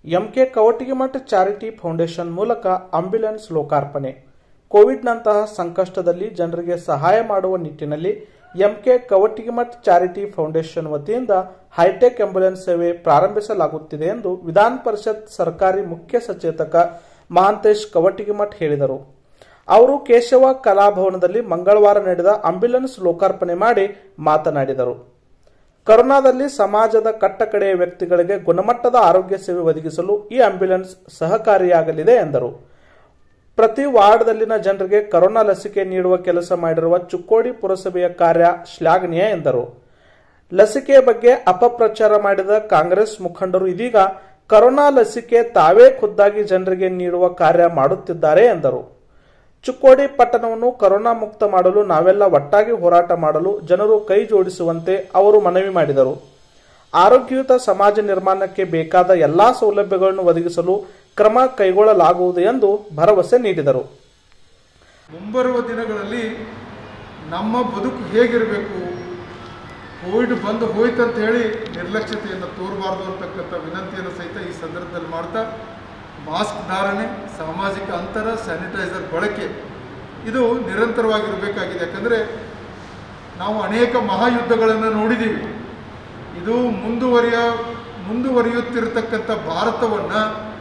MK Kavatigimath charity foundation ಮೂಲಕ ambulance ಲೋಕಾರ್ಪಣೆ ಕೋವಿಡ್ನಂತಹ ಸಂಕಷ್ಟದಲ್ಲಿ ಜನರಿಗೆ ಸಹಾಯ ಮಾಡುವ ನಿಟ್ಟಿನಲ್ಲಿ ಎಂಕೆ ಕವಟಿಗಿಮಠ ಚಾರಿಟಿ ಫೌಂಡೇಶನ್ ವತಿಯಿಂದ ಹೈಟೆಕ್ ಆಂಬ್ಯುಲೆನ್ಸ್ ಸೇವೆ ಪ್ರಾರಂಭಿಸಲಾಗುತ್ತಿದೆ ಎಂದು ವಿಧಾನ ಪರಿಷತ್ ಸರ್ಕಾರಿ ಮುಖ್ಯ ಸಚೇತಕ ಮಹಾಂತೇಶ್ ಕವಟಿಗಿಮಠ್ ಹೇಳಿದರು ಅವರು ಕೇಶವ ಕಲಾಭವನದಲ್ಲಿ ಮಂಗಳವಾರ ನಡೆದ ಆಂಬ್ಯುಲೆನ್ಸ್ ಲೋಕಾರ್ಪಣೆ ಮಾಡಿ ಮಾತನಾಡಿದರು ಕೊರೋನಾದಲ್ಲಿ ಸಮಾಜದ ಕಟ್ಟಕಡೆಯ ವ್ಯಕ್ತಿಗಳಿಗೆ ಗುಣಮಟ್ಟದ ಆರೋಗ್ಯ ಸೇವೆ ಒದಗಿಸಲು ಈ ಆಂಬ್ಯುಲೆನ್ಸ್ ಸಹಕಾರಿಯಾಗಲಿದೆ ಎಂದರು ಪ್ರತಿ ವಾರ್ಡ್ದಲ್ಲಿನ ಜನರಿಗೆ ಕೊರೋನಾ ಲಸಿಕೆ ನೀಡುವ ಕೆಲಸ ಮಾಡಿರುವ ಚುಕ್ಕೋಡಿ ಪುರಸಭೆಯ ಕಾರ್ಯ ಶ್ಲಾಘನೀಯ ಎಂದರು ಲಸಿಕೆ ಬಗ್ಗೆ ಅಪಪ್ರಚಾರ ಮಾಡಿದ ಕಾಂಗ್ರೆಸ್ ಮುಖಂಡರು ಇದೀಗ ಕೊರೋನಾ ಲಸಿಕೆ ತಾವೇ ಖುದ್ದಾಗಿ ಜನರಿಗೆ ನೀಡುವ ಕಾರ್ಯ ಮಾಡುತ್ತಿದ್ದಾರೆ ಎಂದರು ಚುಕ್ಕೋಡಿ ಪಟ್ಟಣವನ್ನು ಕೊರೋನಾ ಮುಕ್ತ ಮಾಡಲು ನಾವೆಲ್ಲ ಒಟ್ಟಾಗಿ ಹೋರಾಟ ಮಾಡಲು ಜನರು ಕೈ ಜೋಡಿಸುವಂತೆ ಅವರು ಮನವಿ ಮಾಡಿದರು ಆರೋಗ್ಯಯುತ ಸಮಾಜ ನಿರ್ಮಾಣಕ್ಕೆ ಬೇಕಾದ ಎಲ್ಲಾ ಸೌಲಭ್ಯಗಳನ್ನು ಒದಗಿಸಲು ಕ್ರಮ ಕೈಗೊಳ್ಳಲಾಗುವುದು ಎಂದು ಭರವಸೆ ನೀಡಿದರು ಮುಂಬರುವ ದಿನಗಳಲ್ಲಿ ನಮ್ಮ ಬದುಕು ಹೇಗಿರಬೇಕು ಕೋವಿಡ್ ಬಂದು ಹೋಯ್ತಂತ ಹೇಳಿ ನಿರ್ಲಕ್ಷ್ಯತೆಯನ್ನು ತೋರಬಾರ್ದು ಅಂತಕ್ಕಂಥ ವಿನಂತಿಯನ್ನು ಸಹಿತ ಈ ಸಂದರ್ಭದಲ್ಲಿ ಮಾಡ್ತಾ ಮಾಸ್ಕ್ ಧಾರಣೆ ಸಾಮಾಜಿಕ ಅಂತರ ಸ್ಯಾನಿಟೈಸರ್ ಬಳಕೆ ಇದು ನಿರಂತರವಾಗಿರಬೇಕಾಗಿದೆ ಯಾಕಂದರೆ ನಾವು ಅನೇಕ ಮಹಾಯುದ್ಧಗಳನ್ನು ನೋಡಿದ್ದೀವಿ ಇದು ಮುಂದುವರಿಯ ಮುಂದುವರಿಯುತ್ತಿರತಕ್ಕಂಥ ಭಾರತವನ್ನು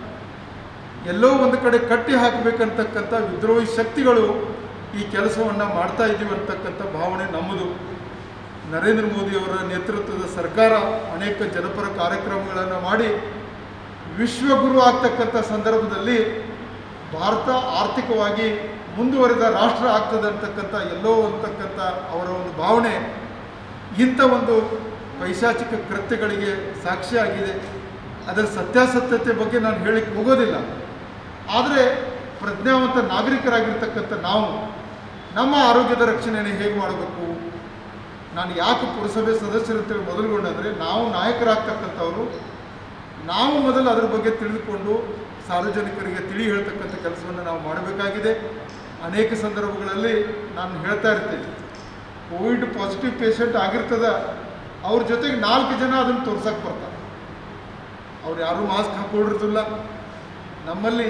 ಎಲ್ಲೋ ಒಂದು ಕಡೆ ಕಟ್ಟಿ ಹಾಕಬೇಕಂತಕ್ಕಂಥ ವಿದ್ರೋಹಿ ಶಕ್ತಿಗಳು ಈ ಕೆಲಸವನ್ನು ಮಾಡ್ತಾ ಇದ್ದೀವಿ ಅಂತಕ್ಕಂಥ ಭಾವನೆ ನಮ್ಮದು ನರೇಂದ್ರ ಮೋದಿಯವರ ನೇತೃತ್ವದ ಸರ್ಕಾರ ಅನೇಕ ಜನಪರ ಕಾರ್ಯಕ್ರಮಗಳನ್ನು ಮಾಡಿ ವಿಶ್ವಗುರು ಆಗ್ತಕ್ಕಂಥ ಸಂದರ್ಭದಲ್ಲಿ ಭಾರತ ಆರ್ಥಿಕವಾಗಿ ಮುಂದುವರೆದ ರಾಷ್ಟ್ರ ಆಗ್ತದೆ ಅಂತಕ್ಕಂಥ ಎಲ್ಲೋ ಅಂತಕ್ಕಂಥ ಅವರ ಒಂದು ಭಾವನೆ ಇಂಥ ಒಂದು ಪೈಶಾಚಿಕ ಕೃತ್ಯಗಳಿಗೆ ಸಾಕ್ಷಿಯಾಗಿದೆ ಅದರ ಸತ್ಯಾಸತ್ಯತೆ ಬಗ್ಗೆ ನಾನು ಹೇಳಿಕ್ಕೆ ಹೋಗೋದಿಲ್ಲ ಆದರೆ ಪ್ರಜ್ಞಾವಂತ ನಾಗರಿಕರಾಗಿರ್ತಕ್ಕಂಥ ನಾವು ನಮ್ಮ ಆರೋಗ್ಯದ ರಕ್ಷಣೆಯನ್ನು ಹೇಗೆ ಮಾಡಬೇಕು ನಾನು ಯಾಕೆ ಪುರಸಭೆ ಸದಸ್ಯರಂತೇಳಿ ಮೊದಲುಗೊಂಡಂದರೆ ನಾವು ನಾಯಕರಾಗ್ತಕ್ಕಂಥವರು ನಾವು ಮೊದಲು ಅದ್ರ ಬಗ್ಗೆ ತಿಳಿದುಕೊಂಡು ಸಾರ್ವಜನಿಕರಿಗೆ ತಿಳಿ ಹೇಳ್ತಕ್ಕಂಥ ಕೆಲಸವನ್ನು ನಾವು ಮಾಡಬೇಕಾಗಿದೆ ಅನೇಕ ಸಂದರ್ಭಗಳಲ್ಲಿ ನಾನು ಹೇಳ್ತಾ ಇರ್ತೀನಿ ಕೋವಿಡ್ ಪಾಸಿಟಿವ್ ಪೇಷಂಟ್ ಆಗಿರ್ತದ ಅವ್ರ ಜೊತೆಗೆ ನಾಲ್ಕು ಜನ ಅದನ್ನು ತೋರ್ಸಕ್ಕೆ ಬರ್ತಾರೆ ಅವ್ರು ಯಾರೂ ಮಾಸ್ಕ್ ಹಾಕೊಂಡಿರ್ತಿಲ್ಲ ನಮ್ಮಲ್ಲಿ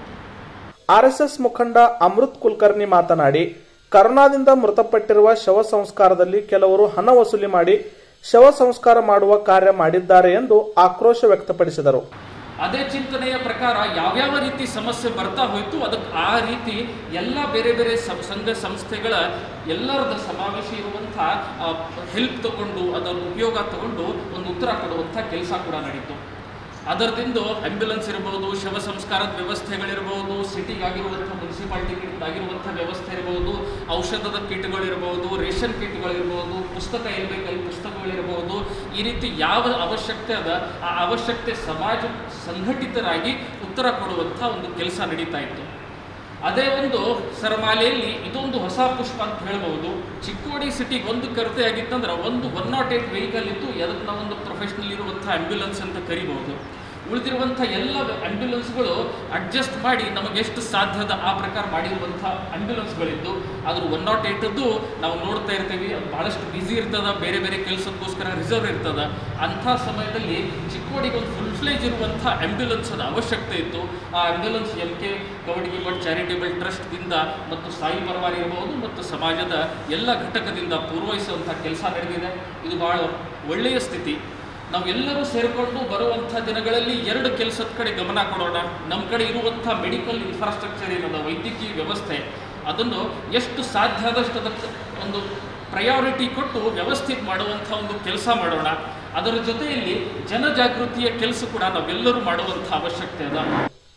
ಆರ್ಎಸ್ಎಸ್ ಮುಖಂಡ ಅಮೃತ್ ಕುಲಕರ್ಣಿ ಮಾತನಾಡಿ ಕರೋನಾದಿಂದ ಮೃತಪಟ್ಟಿರುವ ಶವ ಸಂಸ್ಕಾರದಲ್ಲಿ ಕೆಲವರು ಹಣ ವಸೂಲಿ ಮಾಡಿ ಶವ ಸಂಸ್ಕಾರ ಮಾಡುವ ಕಾರ್ಯ ಮಾಡಿದ್ದಾರೆ ಎಂದು ಆಕ್ರೋಶ ವ್ಯಕ್ತಪಡಿಸಿದರು ಅದೇ ಚಿಂತನೆಯ ಪ್ರಕಾರ ಯಾವ್ಯಾವ ರೀತಿ ಸಮಸ್ಯೆ ಬರ್ತಾ ಹೋಯ್ತು ಅದಕ್ಕೆ ಆ ರೀತಿ ಎಲ್ಲ ಬೇರೆ ಬೇರೆ ಸಂ- ಸಂಘ ಸಂಸ್ಥೆಗಳ ಎಲ್ಲರದ ಸಮಾವೇಶ ಇರುವಂಥ ಹೆಲ್ಪ್ ತಗೊಂಡು ಅದರ ಉಪಯೋಗ ತಗೊಂಡು ಒಂದು ಉತ್ತರ ಕೊಡುವಂಥ ಕೆಲಸ ಕೂಡ ನಡೀತು ಅದರದಿಂದ ಆಂಬ್ಯುಲೆನ್ಸ್ ಇರ್ಬೋದು ಶವ ಸಂಸ್ಕಾರದ ವ್ಯವಸ್ಥೆಗಳಿರ್ಬೋದು ಸಿಟಿಗಾಗಿರುವಂಥ ಮುನ್ಸಿಪಾಲ್ಟಿಗಾಗಿರುವಂಥ ವ್ಯವಸ್ಥೆ ಇರ್ಬೋದು ಔಷಧದ ಕಿಟ್ಗಳಿರ್ಬೋದು ರೇಷನ್ ಕಿಟ್ಗಳಿರ್ಬೋದು ಪುಸ್ತಕ ಇರಬೇಕಲ್ಲಿ ಪುಸ್ತಕಗಳಿರ್ಬೋದು ಈ ರೀತಿ ಯಾವ ಅವಶ್ಯಕತೆ ಅದ ಆ ಅವಶ್ಯಕತೆ ಸಮಾಜ ಸಂಘಟಿತರಾಗಿ ಉತ್ತರ ಕೊಡುವಂಥ ಒಂದು ಕೆಲಸ ನಡೀತಾ ಇತ್ತು ಅದೇ ಒಂದು ಸರಮಾಲೆಯಲ್ಲಿ ಇದೊಂದು ಹೊಸ ಪುಷ್ಪ ಅಂತ ಹೇಳ್ಬೋದು ಚಿಕ್ಕೋಡಿ ಸಿಟಿಗೆ ಒಂದು ಕೊರತೆ ಆಗಿತ್ತಂದ್ರೆ ಒಂದು ಒನ್ ನಾಟ್ ಏಟ್ ವೆಹಿಕಲ್ ಇತ್ತು ಅದಕ್ಕೆ ನಾವೊಂದು ಪ್ರೊಫೆಷನಲ್ ಇರುವಂಥ ಆಂಬ್ಯುಲೆನ್ಸ್ ಅಂತ ಕರಿಬಹುದು ಉಳಿದಿರುವಂಥ ಎಲ್ಲ ಆಂಬ್ಯುಲೆನ್ಸ್ಗಳು ಅಡ್ಜಸ್ಟ್ ಮಾಡಿ ನಮಗೆ ಎಷ್ಟು ಸಾಧ್ಯದ ಆ ಪ್ರಕಾರ ಮಾಡಿರುವಂಥ ಆಂಬ್ಯುಲೆನ್ಸ್ಗಳಿದ್ದು ಆದ್ರೂ ಒನ್ ನಾಟ್ ಏಟದ್ದು ನಾವು ನೋಡ್ತಾ ಇರ್ತೀವಿ ಅದು ಭಾಳಷ್ಟು ಬ್ಯುಸಿ ಇರ್ತದ ಬೇರೆ ಬೇರೆ ಕೆಲಸಕ್ಕೋಸ್ಕರ ರಿಸರ್ವ್ ಇರ್ತದ ಅಂಥ ಸಮಯದಲ್ಲಿ ಚಿಕ್ಕೋಡಿಗೆ ಒಂದು ಫುಲ್ ಫ್ಲೇಜ್ ಇರುವಂಥ ಆಂಬ್ಯುಲೆನ್ಸ್ ಅವಶ್ಯಕತೆ ಇತ್ತು ಆ ambulance M K Kavadagimath charitable ಟ್ರಸ್ಟ್ದಿಂದ ಮತ್ತು ಸಾಯಿ ಪರವಾರ ಇರಬಹುದು ಮತ್ತು ಸಮಾಜದ ಎಲ್ಲ ಘಟಕದಿಂದ ಪೂರ್ವಹಿಸುವಂಥ ಕೆಲಸ ನಡೆದಿದೆ ಇದು ಬಹಳ ಒಳ್ಳೆಯ ಸ್ಥಿತಿ ನಾವೆಲ್ಲರೂ ಸೇರಿಕೊಂಡು ಬರುವಂಥ ದಿನಗಳಲ್ಲಿ ಎರಡು ಕೆಲಸದ ಕಡೆ ಗಮನ ಕೊಡೋಣ ನಮ್ಮ ಕಡೆ ಇರುವಂಥ ಮೆಡಿಕಲ್ ಇನ್ಫ್ರಾಸ್ಟ್ರಕ್ಚರ್ ಏನದ ವೈದ್ಯಕೀಯ ವ್ಯವಸ್ಥೆ ಅದನ್ನು ಎಷ್ಟು ಸಾಧ್ಯ ಆದಷ್ಟು ಅದಕ್ಕೆ ಒಂದು ಪ್ರಯಾರಿಟಿ ಕೊಟ್ಟು ವ್ಯವಸ್ಥಿತ ಮಾಡುವಂಥ ಒಂದು ಕೆಲಸ ಮಾಡೋಣ ಅದರ ಜೊತೆಯಲ್ಲಿ ಜನಜಾಗೃತಿಯ ಕೆಲಸ ಕೂಡ ನಾವೆಲ್ಲರೂ ಮಾಡುವಂಥ ಅವಶ್ಯಕತೆ ಅದ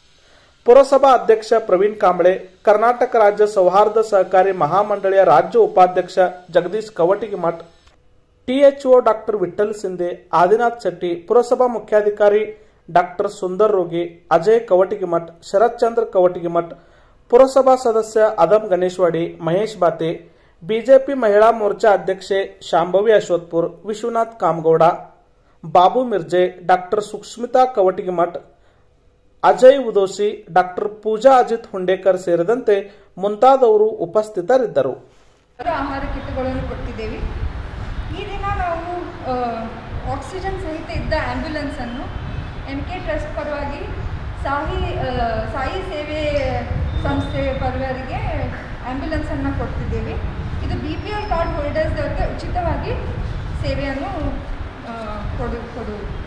ಪುರಸಭಾ ಅಧ್ಯಕ್ಷ ಪ್ರವೀಣ್ ಕಾಂಬಳೆ ಕರ್ನಾಟಕ ರಾಜ್ಯ ಸೌಹಾರ್ದ ಸಹಕಾರಿ ಮಹಾಮಂಡಳಿಯ ರಾಜ್ಯ ಉಪಾಧ್ಯಕ್ಷ ಜಗದೀಶ್ ಕವಟಿಗಿಮಠ್ ಟಿಎಚ್ಒ ಡಾಕ್ಟರ್ ವಿಠಲ್ ಸಿಂಧೆ ಆದಿನಾಥ್ ಶೆಟ್ಟಿ ಪುರಸಭಾ ಮುಖ್ಯಾಧಿಕಾರಿ ಡಾಕ್ಟರ್ ಸುಂದರ್ ರೋಗಿ ಅಜಯ್ ಕವಟಿಗಿಮಠ್ ಶರತ್ ಚಂದ್ರ ಕವಟಿಗಿಮಠ್ ಪುರಸಭಾ ಸದಸ್ಯ ಅದಂ ಗಣೇಶ್ವಾಡಿ ಮಹೇಶ್ ಬಾತೆ ಬಿಜೆಪಿ ಮಹಿಳಾ ಮೋರ್ಚಾ ಅಧ್ಯಕ್ಷೆ ಶಾಂಭವಿ ಅಶ್ವತ್ಪುರ್ ವಿಶ್ವನಾಥ್ ಕಾಮಗೌಡ ಬಾಬು ಮಿರ್ಜೆ ಡಾಕ್ಟರ್ ಸುಷ್ಮಿತಾ ಕವಟಿಗಿಮಠ್ ಅಜಯ್ ಉದೋಶಿ ಡಾಕ್ಟರ್ ಪೂಜಾ ಅಜಿತ್ ಹುಂಡೇಕರ್ ಸೇರಿದಂತೆ ಮುಂತಾದವರು ಉಪಸ್ಥಿತರಿದ್ದರು ಅವರ ಆಹಾರ ಕಿಟ್ಗಳನ್ನು ಕೊಟ್ಟಿದ್ದೇವೆ ಈ ದಿನ ನಾವು ಆ, ಆಕ್ಸಿಜನ್ ಸಹಿತ ಇದ್ದ ಆ್ಯಂಬ್ಯುಲೆನ್ಸನ್ನು ಎಮ್ ಕೆ ಟ್ರಸ್ಟ್ ಪರವಾಗಿ ಸಾಯಿ ಆ, ಸಾಯಿ ಸೇವೆ ಸಂಸ್ಥೆ ಪರವರಿಗೆ ಆ್ಯಂಬ್ಯುಲೆನ್ಸನ್ನು ಕೊಡ್ತಿದ್ದೇವೆ ಇದು ಬಿ ಪಿ ಎಲ್ ಕಾರ್ಡ್ ಹೋಲ್ಡರ್ಸ್ದವ್ರಿಗೆ ಉಚಿತವಾಗಿ ಸೇವೆಯನ್ನು ಆ, ಕೊಡು ಕೊಡುವುದು